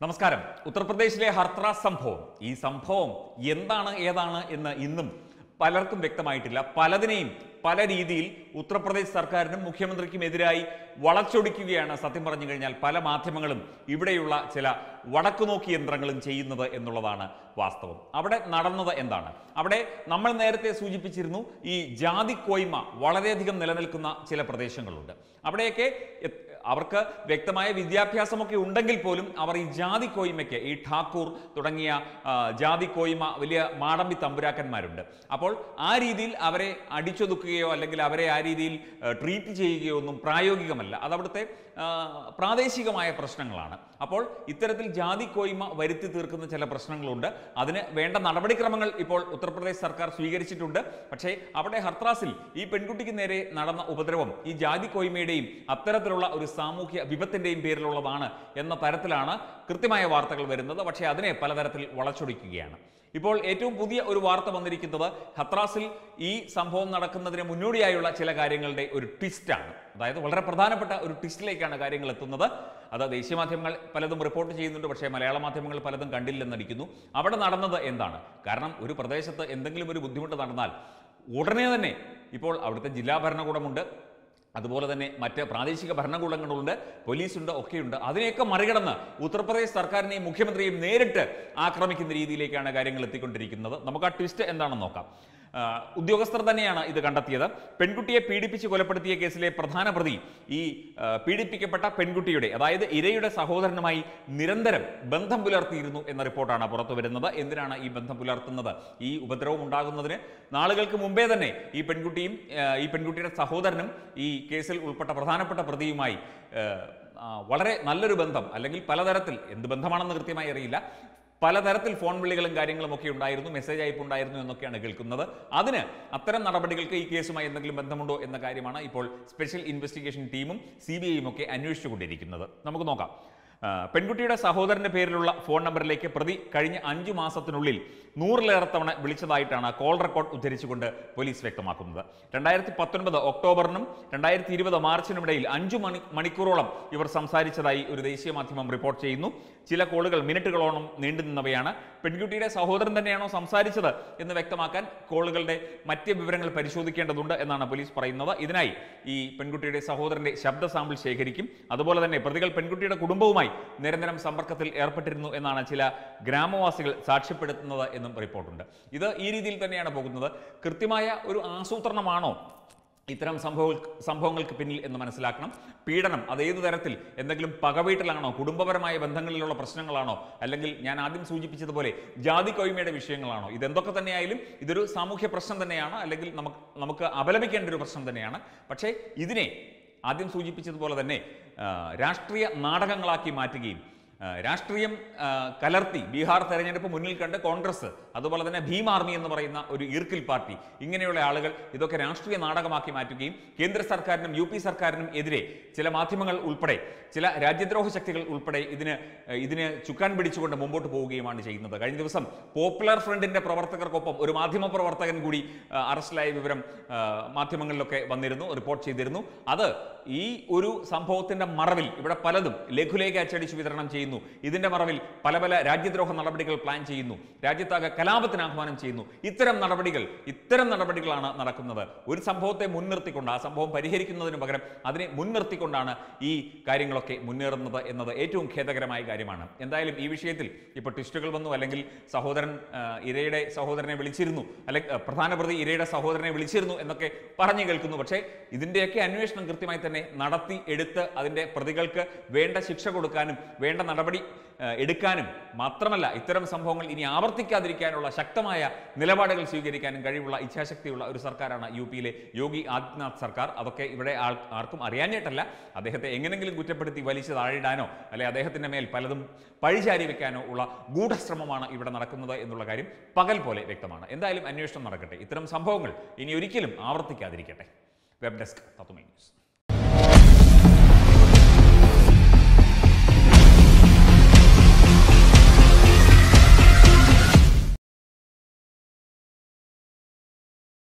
നമസ്കാരം ഉത്തർപ്രദേശിലെ ഹർത്രാസ് സംഭവം ഈ സംഭവം എന്താണ് ഏതാണ് എന്ന് ഇന്നും പലർക്കും വ്യക്തമായിട്ടില്ല പലതിനെയും പല രീതിയിൽ ഉത്തർപ്രദേശ് സർക്കാരിനും മുഖ്യമന്ത്രിക്കും എതിരായി വളച്ചൊടിക്കുകയാണ് സത്യം പറഞ്ഞു കഴിഞ്ഞാൽ പല മാധ്യമങ്ങളും ഇവിടെയുള്ള ചില വടക്കുനോക്കി യന്ത്രങ്ങളും ചെയ്യുന്നത് എന്നുള്ളതാണ് വാസ്തവം അവിടെ നടന്നത് എന്താണ് അവിടെ നമ്മൾ നേരത്തെ സൂചിപ്പിച്ചിരുന്നു ഈ ജാതി കോയ്മ വളരെയധികം നിലനിൽക്കുന്ന ചില പ്രദേശങ്ങളുണ്ട് അവിടെയൊക്കെ എത്- അവർക്ക് വ്യക്തമായ വിദ്യാഭ്യാസമൊക്കെ ഉണ്ടെങ്കിൽ പോലും അവർ ഈ ജാതി കോയ്മയ്ക്ക് ഈ ഠാക്കൂർ തുടങ്ങിയ ആ, ജാതി കോയ്മ വലിയ മാടമ്പി തമ്പുരാക്കന്മാരുണ്ട് അപ്പോൾ ആ രീതിയിൽ അവരെ അടിച്ചൊതുക്കുകയോ അല്ലെങ്കിൽ അവരെ ആ രീതിയിൽ ആ, ട്രീറ്റ് ചെയ്യുകയോ ഒന്നും പ്രായോഗികമല്ല അതവിടുത്തെ ആ, പ്രാദേശികമായ പ്രശ്നങ്ങളാണ് അപ്പോൾ ഇത്തരത്തിൽ ജാതി കോയ്മ വരുത്തി തീർക്കുന്ന ചില പ്രശ്നങ്ങളുണ്ട് അതിന് വേണ്ട നടപടിക്രമങ്ങൾ ഇപ്പോൾ ഉത്തർപ്രദേശ് സർക്കാർ സ്വീകരിച്ചിട്ടുണ്ട് പക്ഷേ അവിടെ ഹർത്രാസിൽ ഈ പെൺകുട്ടിക്ക് നേരെ നടന്ന ഉപദ്രവം ഈ ജാതി കോയ്മയുടെയും അത്തരത്തിലുള്ള ഒരു സാമൂഹ്യ വിപത്തിന്റെയും പേരിലുള്ളതാണ് എന്ന തരത്തിലാണ് കൃത്യമായ വാർത്തകൾ വരുന്നത് പക്ഷേ അതിനെ പലതരത്തിൽ വളച്ചൊടിക്കുകയാണ് ഇപ്പോൾ ഏറ്റവും പുതിയ ഒരു വാർത്ത വന്നിരിക്കുന്നത് ഹത്രാസിൽ ഈ സംഭവം നടക്കുന്നതിന് മുന്നോടിയായുള്ള ചില കാര്യങ്ങളുടെ ഒരു ട്വിസ്റ്റാണ് അതായത് വളരെ പ്രധാനപ്പെട്ട ഒരു ട്വിസ്റ്റിലേക്കാണ് കാര്യങ്ങൾ എത്തുന്നത് അത് ദേശീയ മാധ്യമങ്ങൾ പലതും റിപ്പോർട്ട് ചെയ്യുന്നുണ്ട് പക്ഷേ മലയാള മാധ്യമങ്ങൾ പലതും കണ്ടില്ലെന്നടിക്കുന്നു അവിടെ നടന്നത് എന്താണ് കാരണം ഒരു പ്രദേശത്ത് എന്തെങ്കിലും ഒരു ബുദ്ധിമുട്ട് നടന്നാൽ ഉടനെ തന്നെ ഇപ്പോൾ അവിടുത്തെ ജില്ലാ ഭരണകൂടമുണ്ട് അതുപോലെ തന്നെ മറ്റ് പ്രാദേശിക ഭരണകൂടങ്ങളുണ്ട് പോലീസുണ്ട് ഒക്കെയുണ്ട് അതിനെയൊക്കെ മറികടന്ന് ഉത്തർപ്രദേശ് സർക്കാരിനെയും മുഖ്യമന്ത്രിയെയും നേരിട്ട് ആക്രമിക്കുന്ന രീതിയിലേക്കാണ് കാര്യങ്ങൾ എത്തിക്കൊണ്ടിരിക്കുന്നത് നമുക്ക് ആ ട്വിസ്റ്റ് എന്താണെന്ന് നോക്കാം ആ, ഉദ്യോഗസ്ഥർ തന്നെയാണ് ഇത് കണ്ടെത്തിയത് പെൺകുട്ടിയെ പീഡിപ്പിച്ച് കൊലപ്പെടുത്തിയ കേസിലെ പ്രധാന പ്രതി ഈ ആ, പീഡിപ്പിക്കപ്പെട്ട പെൺകുട്ടിയുടെ അതായത് ഇരയുടെ സഹോദരനുമായി നിരന്തരം ബന്ധം പുലർത്തിയിരുന്നു എന്ന റിപ്പോർട്ടാണ് പുറത്തു വരുന്നത് എന്തിനാണ് ഈ ബന്ധം പുലർത്തുന്നത് ഈ ഉപദ്രവം ഉണ്ടാകുന്നതിന് നാളുകൾക്ക് മുമ്പേ തന്നെ ഈ പെൺകുട്ടിയും ആ, ഈ പെൺകുട്ടിയുടെ സഹോദരനും ഈ കേസിൽ ഉൾപ്പെട്ട പ്രധാനപ്പെട്ട പ്രതിയുമായി ആ, ആ, വളരെ നല്ലൊരു ബന്ധം അല്ലെങ്കിൽ പലതരത്തിൽ എന്ത് ബന്ധമാണെന്ന് കൃത്യമായി അറിയില്ല പലതരത്തിൽ ഫോൺ വിളികളും കാര്യങ്ങളും ഒക്കെ ഉണ്ടായിരുന്നു മെസ്സേജ് അയപ്പ് ഉണ്ടായിരുന്നു എന്നൊക്കെയാണ് കേൾക്കുന്നത് അതിന് അത്തരം നടപടികൾക്ക് ഈ കേസുമായി എന്തെങ്കിലും ബന്ധമുണ്ടോ എന്ന കാര്യമാണ് ഇപ്പോൾ സ്പെഷ്യൽ ഇൻവെസ്റ്റിഗേഷൻ ടീമും സി ബി ഐയും ഒക്കെ അന്വേഷിച്ചുകൊണ്ടിരിക്കുന്നത് നമുക്ക് നോക്കാം ആ, പെൺകുട്ടിയുടെ സഹോദരന്റെ പേരിലുള്ള ഫോൺ നമ്പറിലേക്ക് പ്രതി കഴിഞ്ഞ അഞ്ചു മാസത്തിനുള്ളിൽ നൂറിലേറെ തവണ വിളിച്ചതായിട്ടാണ് കോൾ റെക്കോർഡ് ഉദ്ധരിച്ചുകൊണ്ട് പോലീസ് വ്യക്തമാക്കുന്നത് രണ്ടായിരത്തി പത്തൊൻപത് ഒക്ടോബറിനും രണ്ടായിരത്തി ഇരുപത് മാർച്ചിനുമിടയിൽ അഞ്ചു മണി മണിക്കൂറോളം ഇവർ സംസാരിച്ചതായി ഒരു ദേശീയ മാധ്യമം റിപ്പോർട്ട് ചെയ്യുന്നു ചില കോളുകൾ മിനിറ്റുകളോളം നീണ്ടു നിന്നവയാണ് പെൺകുട്ടിയുടെ സഹോദരൻ തന്നെയാണോ സംസാരിച്ചത് എന്ന് വ്യക്തമാക്കാൻ കോളുകളുടെ മറ്റ് വിവരങ്ങൾ പരിശോധിക്കേണ്ടതുണ്ട് എന്നാണ് പോലീസ് പറയുന്നത് ഇതിനായി ഈ പെൺകുട്ടിയുടെ സഹോദരന്റെ ശബ്ദ സാമ്പിൾ ശേഖരിക്കും അതുപോലെ തന്നെ പ്രതികൾ പെൺകുട്ടിയുടെ കുടുംബവുമായി നിരന്തരം സമ്പർക്കത്തിൽ ഏർപ്പെട്ടിരുന്നു എന്നാണ് ചില ഗ്രാമവാസികൾ സാക്ഷ്യപ്പെടുത്തുന്നത് എന്നും റിപ്പോർട്ടുണ്ട് ഇത് ഈ രീതിയിൽ തന്നെയാണ് പോകുന്നത് കൃത്യമായ ഒരു ആസൂത്രണമാണോ ഇത്തരം സംഭവ സംഭവങ്ങൾക്ക് പിന്നിൽ എന്ന് മനസ്സിലാക്കണം പീഡനം അത് ഏതു തരത്തിൽ എന്തെങ്കിലും പകവീട്ടിലാണോ കുടുംബപരമായ ബന്ധങ്ങളിലുള്ള പ്രശ്നങ്ങളാണോ അല്ലെങ്കിൽ ഞാൻ ആദ്യം സൂചിപ്പിച്ചതുപോലെ ജാതി കൊയ്മയുടെ വിഷയങ്ങളാണോ ഇതെന്തൊക്കെ തന്നെയായാലും ഇതൊരു സാമൂഹ്യ പ്രശ്നം തന്നെയാണ് അല്ലെങ്കിൽ നമുക്ക് നമുക്ക് അപലപിക്കേണ്ട ഒരു പ്രശ്നം തന്നെയാണ് പക്ഷേ ഇതിനെ ആദ്യം സൂചിപ്പിച്ചതുപോലെ തന്നെ ആ, രാഷ്ട്രീയ നാടകങ്ങളാക്കി മാറ്റുകയും ആ, രാഷ്ട്രീയം ആ, കലർത്തി ബീഹാർ തെരഞ്ഞെടുപ്പ് മുന്നിൽ കണ്ട് കോൺഗ്രസ് അതുപോലെ തന്നെ ഭീം ആർമി എന്ന് പറയുന്ന ഒരു ഈർക്കിൽ പാർട്ടി ഇങ്ങനെയുള്ള ആളുകൾ ഇതൊക്കെ രാഷ്ട്രീയ നാടകമാക്കി മാറ്റുകയും കേന്ദ്ര സർക്കാരിനും യു പി സർക്കാരിനും എതിരെ ചില മാധ്യമങ്ങൾ ഉൾപ്പെടെ ചില രാജ്യദ്രോഹ ശക്തികൾ ഉൾപ്പെടെ ഇതിന് ഏഹ്, ഇതിന് ചുക്കാൻ പിടിച്ചുകൊണ്ട് മുമ്പോട്ട് പോവുകയുമാണ് ചെയ്യുന്നത് കഴിഞ്ഞ ദിവസം പോപ്പുലർ ഫ്രണ്ടിന്റെ പ്രവർത്തകർക്കൊപ്പം ഒരു മാധ്യമ പ്രവർത്തകൻ കൂടി ആ, അറസ്റ്റിലായ വിവരം ആ, മാധ്യമങ്ങളിലൊക്കെ വന്നിരുന്നു റിപ്പോർട്ട് ചെയ്തിരുന്നു അത് ഈ ഒരു സംഭവത്തിന്റെ മറവിൽ ഇവിടെ പലതും ലഘുലേഖ അച്ചടിച്ച് വിതരണം ചെയ്യുന്നു ഇതിന്റെ മറവിൽ പല പല രാജ്യദ്രോഹ നടപടികൾ പ്ലാൻ ചെയ്യുന്നു രാജ്യത്താകെ കലാപത്തിന് ആഹ്വാനം ചെയ്യുന്നു ഇത്തരം നടപടികൾ ഇത്തരം നടപടികളാണ് നടക്കുന്നത് ഒരു സംഭവത്തെ മുൻനിർത്തിക്കൊണ്ട് ആ സംഭവം പരിഹരിക്കുന്നതിന് പകരം അതിനെ മുൻനിർത്തിക്കൊണ്ടാണ് ഈ കാര്യങ്ങളൊക്കെ മുന്നേറുന്നത് എന്നത് ഏറ്റവും ഖേദകരമായ കാര്യമാണ് എന്തായാലും ഈ വിഷയത്തിൽ ഇപ്പോൾ ട്വിസ്റ്റുകൾ വന്നു അല്ലെങ്കിൽ സഹോദരൻ ആ, ഇരയുടെ സഹോദരനെ വിളിച്ചിരുന്നു അല്ലെങ്കിൽ ആ, പ്രധാന പ്രതി ഇരയുടെ സഹോദരനെ വിളിച്ചിരുന്നു എന്നൊക്കെ പറഞ്ഞു കേൾക്കുന്നു പക്ഷേ ഇതിൻ്റെയൊക്കെ അന്വേഷണം കൃത്യമായി തന്നെ നടത്തി എടുത്ത് അതിൻ്റെ പ്രതികൾക്ക് വേണ്ട ശിക്ഷ കൊടുക്കാനും വേണ്ട നടപടി ആ, എടുക്കാനും മാത്രമല്ല ഇത്തരം സംഭവങ്ങൾ ഇനി ആവർത്തിക്കാതിരിക്കാനുള്ള ശക്തമായ നിലപാടുകൾ സ്വീകരിക്കാനും കഴിവുള്ള ഇച്ഛാശക്തിയുള്ള ഒരു സർക്കാരാണ് യു പിയിലെ യോഗി ആദിത്യനാഥ് സർക്കാർ അതൊക്കെ ഇവിടെ ആൾ ആർക്കും അറിയാഞ്ഞിട്ടല്ല അദ്ദേഹത്തെ എങ്ങനെങ്കിലും കുറ്റപ്പെടുത്തി വലിച്ചു താഴിടാനോ അല്ലെ അദ്ദേഹത്തിന്റെ മേൽ പലതും പഴിചാരി വെക്കാനോ ഉള്ള ഗൂഢശ്രമമാണ് ഇവിടെ നടക്കുന്നത് എന്നുള്ള കാര്യം പകൽ പോലെ വ്യക്തമാണ് എന്തായാലും അന്വേഷണം നടക്കട്ടെ ഇത്തരം സംഭവങ്ങൾ ഇനി ഒരിക്കലും ആവർത്തിക്കാതിരിക്കട്ടെ വെബ് ഡെസ്ക് തത്തുമൈ ന്യൂസ്